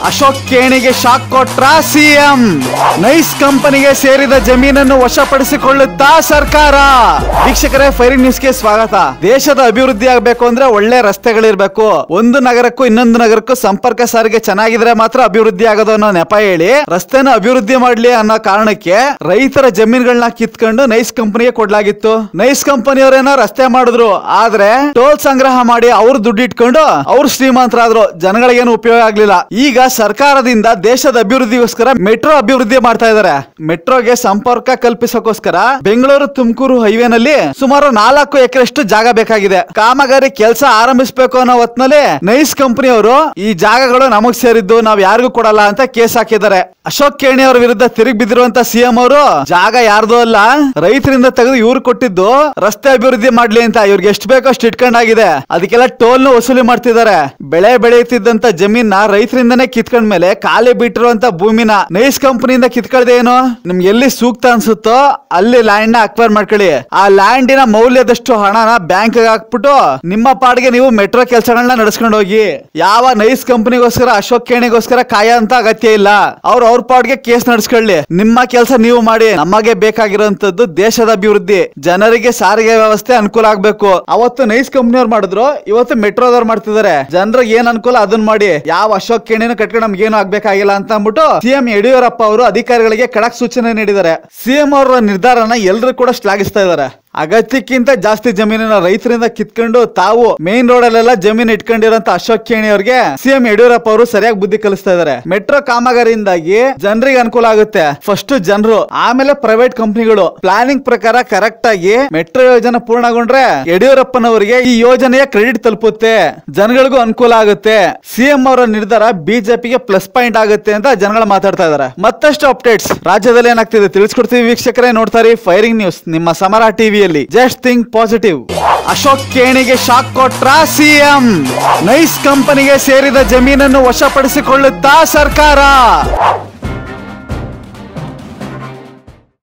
ಅಶೋಕ್ ಕೇಣಿಗೆ ಶಾಕ್ ಕೊಟ್ರ CM NICE ಕಂಪನಿಗೆ ಸೇರಿದ ಜಮೀನನ್ನು ವಶಪಡಿಸಿಕೊಳ್ಳುತ್ತಾ ಸರ್ಕಾರ ವೀಕ್ಷಕರೇ ಫೈರಿಂಗ್ ನ್ಯೂಸ್ಗೆ ಸ್ವಾಗತ ದೇಶದ ಅಭಿವೃದ್ಧಿ ಆಗ್ಬೇಕು ಅಂದ್ರೆ ಒಳ್ಳೆ ರಸ್ತೆಗಳಿರ್ಬೇಕು ಒಂದು ನಗರಕ್ಕೂ ಇನ್ನೊಂದು ನಗರಕ್ಕೂ ಸಂಪರ್ಕ ಸಾರಿಗೆ ಚೆನ್ನಾಗಿದ್ರೆ ಮಾತ್ರ ಅಭಿವೃದ್ಧಿ ಆಗೋದು ಅನ್ನೋ ನೆಪ ಹೇಳಿ ರಸ್ತೆನ ಅಭಿವೃದ್ಧಿ ಮಾಡ್ಲಿ ಅನ್ನೋ ಕಾರಣಕ್ಕೆ ರೈತರ ಜಮೀನುಗಳನ್ನ ಕಿತ್ಕೊಂಡು ನೈಸ್ ಕಂಪನಿಗೆ ಕೊಡ್ಲಾಗಿತ್ತು ನೈಸ್ ಕಂಪನಿಯವರೇನೋ ರಸ್ತೆ ಮಾಡಿದ್ರು ಆದ್ರೆ ಟೋಲ್ ಸಂಗ್ರಹ ಮಾಡಿ ಅವ್ರು ದುಡ್ಡು ಇಟ್ಕೊಂಡು ಅವ್ರು ಶ್ರೀಮಂತರಾದ್ರು ಜನಗಳಿಗೇನು ಉಪಯೋಗ ಆಗ್ಲಿಲ್ಲ ಈಗ ಸರ್ಕಾರದಿಂದ ದೇಶದ ಅಭಿವೃದ್ಧಿಗೋಸ್ಕರ ಮೆಟ್ರೋ ಅಭಿವೃದ್ಧಿ ಮಾಡ್ತಾ ಇದಾರೆ ಮೆಟ್ರೋಗೆ ಸಂಪರ್ಕ ಕಲ್ಪಿಸೋಕೋಸ್ಕರ ಬೆಂಗಳೂರು ತುಮಕೂರು ಹೈವೇನಲ್ಲಿ ಸುಮಾರು ನಾಲ್ಕು ಎಕರೆಷ್ಟು ಜಾಗ ಬೇಕಾಗಿದೆ ಕಾಮಗಾರಿ ಕೆಲಸ ಆರಂಭಿಸಬೇಕು ಅನ್ನೋ ಹೊತ್ನಲ್ಲಿ ನೈಸ್ ಕಂಪನಿಯವರು ಈ ಜಾಗಗಳು ನಮಗ್ ಸೇರಿದ್ದು ನಾವ್ ಯಾರಿಗೂ ಕೊಡಲ್ಲ ಅಂತ ಕೇಸ್ ಹಾಕಿದ್ದಾರೆ ಅಶೋಕ್ ಕೇಣಿ ಅವರ ವಿರುದ್ಧ ತಿರುಗಿ ಬಿದ್ದಿರುವಂತ ಸಿಎಂ ಅವರು ಜಾಗ ಯಾರ್ದು ಅಲ್ಲ ರೈತರಿಂದ ತೆಗೆದು ಇವ್ರು ಕೊಟ್ಟಿದ್ದು ರಸ್ತೆ ಅಭಿವೃದ್ಧಿ ಮಾಡ್ಲಿ ಅಂತ ಇವ್ರಿಗೆ ಎಷ್ಟು ಬೇಕೋ ಅಷ್ಟು ಇಟ್ಕೊಂಡಾಗಿದೆ ಅದಕ್ಕೆಲ್ಲ ಟೋಲ್ ವಸೂಲಿ ಮಾಡ್ತಿದ್ದಾರೆ ಬೆಳೆ ಬೆಳೆಯುತ್ತಿದ್ದಂತ ಜಮೀನ ರೈತರಿಂದನೇ ಕಿತ್ಕೊಂಡ್ ಮೇಲೆ ಖಾಲಿ ಬಿಟ್ಟಿರುವಂತ ಭೂಮಿನ ನೈಸ್ ಕಂಪನಿಯಿಂದ ಕಿತ್ಕೊಳ್ದೆ ಏನು ನಿಮ್ಗೆ ಎಲ್ಲಿ ಸೂಕ್ತ ಅನ್ಸುತ್ತೋ ಅಲ್ಲಿ ಲ್ಯಾಂಡ್ ನ ಅಕ್ವೈರ್ ಮಾಡ್ಕೊಳ್ಳಿ ಆ ಲ್ಯಾಂಡಿನ ಮೌಲ್ಯದಷ್ಟು ಹಣನ ಬ್ಯಾಂಕ್ ಹಾಕ್ಬಿಟ್ಟು ನಿಮ್ಮ ಪಾಡಿಗೆ ನೀವು ಮೆಟ್ರೋ ಕೆಲಸಗಳನ್ನ ನಡೆಸ್ಕೊಂಡು ಹೋಗಿ ಯಾವ ನೈಸ್ ಕಂಪನಿಗೋಸ್ಕರ ಅಶೋಕ್ ಕೇಣಿಗೋಸ್ಕರ ಕಾಯ ಅಂತ ಅಗತ್ಯ ಇಲ್ಲ ಅವ್ರು ಅವ್ರ ಪಾಡ್ಗೆ ಕೇಸ್ ನಡೆಸ್ಕೊಳ್ಳಿ ನಿಮ್ಮ ಕೆಲಸ ನೀವು ಮಾಡಿ ನಮಗೆ ಬೇಕಾಗಿರುವಂತದ್ದು ದೇಶದ ಅಭಿವೃದ್ಧಿ ಜನರಿಗೆ ಸಾರಿಗೆ ವ್ಯವಸ್ಥೆ ಅನುಕೂಲ ಆಗ್ಬೇಕು ಅವತ್ತು ನೈಸ್ ಕಂಪ್ನಿಯವ್ರು ಮಾಡಿದ್ರು ಇವತ್ತು ಮೆಟ್ರೋದವ್ರು ಮಾಡ್ತಿದ್ದಾರೆ ಜನರಿಗೆ ಏನ್ ಅನುಕೂಲ ಅದನ್ನ ಮಾಡಿ ಯಾವ ಅಶೋಕ್ ಕೇಣಿನ ಕಟ್ಕೊಂಡು ನಮ್ಗೆ ಏನು ಆಗ್ಬೇಕಾಗಿಲ್ಲ ಅಂತ ಅಂದ್ಬಿಟ್ಟು ಸಿಎಂ ಯಡಿಯೂರಪ್ಪ ಅವರು ಅಧಿಕಾರಿಗಳಿಗೆ ಖಡಕ್ ಸೂಚನೆ ನೀಡಿದ್ದಾರೆ ಸಿಎಂ ಅವರ ನಿರ್ಧಾರನ ಎಲ್ಲರೂ ಕೂಡ ಶ್ಲಾಘಿಸ್ತಾ ಇದ್ದಾರೆ ಅಗತ್ಯಕ್ಕಿಂತ ಜಾಸ್ತಿ ಜಮೀನನ್ನ ರೈತರಿಂದ ಕಿತ್ಕೊಂಡು ತಾವು ಮೇನ್ ರೋಡ್ ಅಲ್ಲೆಲ್ಲ ಜಮೀನ್ ಇಟ್ಕೊಂಡಿರೋಂತ ಅಶೋಕ್ ಖೇಣಿ ಅವ್ರಿಗೆ ಸಿಎಂ ಯಡಿಯೂರಪ್ಪ ಅವರು ಸರಿಯಾಗಿ ಬುದ್ಧಿ ಕಲಿಸ್ತಾ ಇದಾರೆ ಮೆಟ್ರೋ ಕಾಮಗಾರಿಯಿಂದಾಗಿ ಜನರಿಗೆ ಅನುಕೂಲ ಆಗುತ್ತೆ ಫಸ್ಟ್ ಜನರು ಆಮೇಲೆ ಪ್ರೈವೇಟ್ ಕಂಪನಿಗಳು ಪ್ಲಾನಿಂಗ್ ಪ್ರಕಾರ ಕರೆಕ್ಟ್ ಆಗಿ ಮೆಟ್ರೋ ಯೋಜನೆ ಪೂರ್ಣಗೊಂಡ್ರೆ ಯಡಿಯೂರಪ್ಪನವರಿಗೆ ಈ ಯೋಜನೆಯ ಕ್ರೆಡಿಟ್ ತಲುಪುತ್ತೆ ಜನಗಳಿಗೂ ಅನುಕೂಲ ಆಗುತ್ತೆ ಸಿಎಂ ಅವರ ನಿರ್ಧಾರ ಬಿಜೆಪಿಗೆ ಪ್ಲಸ್ ಪಾಯಿಂಟ್ ಆಗುತ್ತೆ ಅಂತ ಜನಗಳು ಮಾತಾಡ್ತಾ ಇದಾರೆ ಮತ್ತಷ್ಟು ಅಪ್ಡೇಟ್ಸ್ ರಾಜ್ಯದಲ್ಲಿ ಏನಾಗ್ತಿದೆ ತಿಳಿಸ್ಕೊಡ್ತೀವಿ ವೀಕ್ಷಕರೇ ನೋಡ್ತಾರೆ ಫೈರಿಂಗ್ ನ್ಯೂಸ್ ನಿಮ್ಮ ಸಮರ ಟಿವಿಯಲ್ಲಿ ಜಸ್ಟ್ ಥಿಂಕ್ ಪಾಸಿಟಿವ್ ಅಶೋಕ್ ಕೇಣಿಗೆ ಶಾಕ್ ಕೊಟ್ರ ಸಿಎಂ ನೈಸ್ ಕಂಪನಿಗೆ ಸೇರಿದ ಜಮೀನನ್ನು ವಶಪಡಿಸಿಕೊಳ್ಳುತ್ತಾ ಸರ್ಕಾರ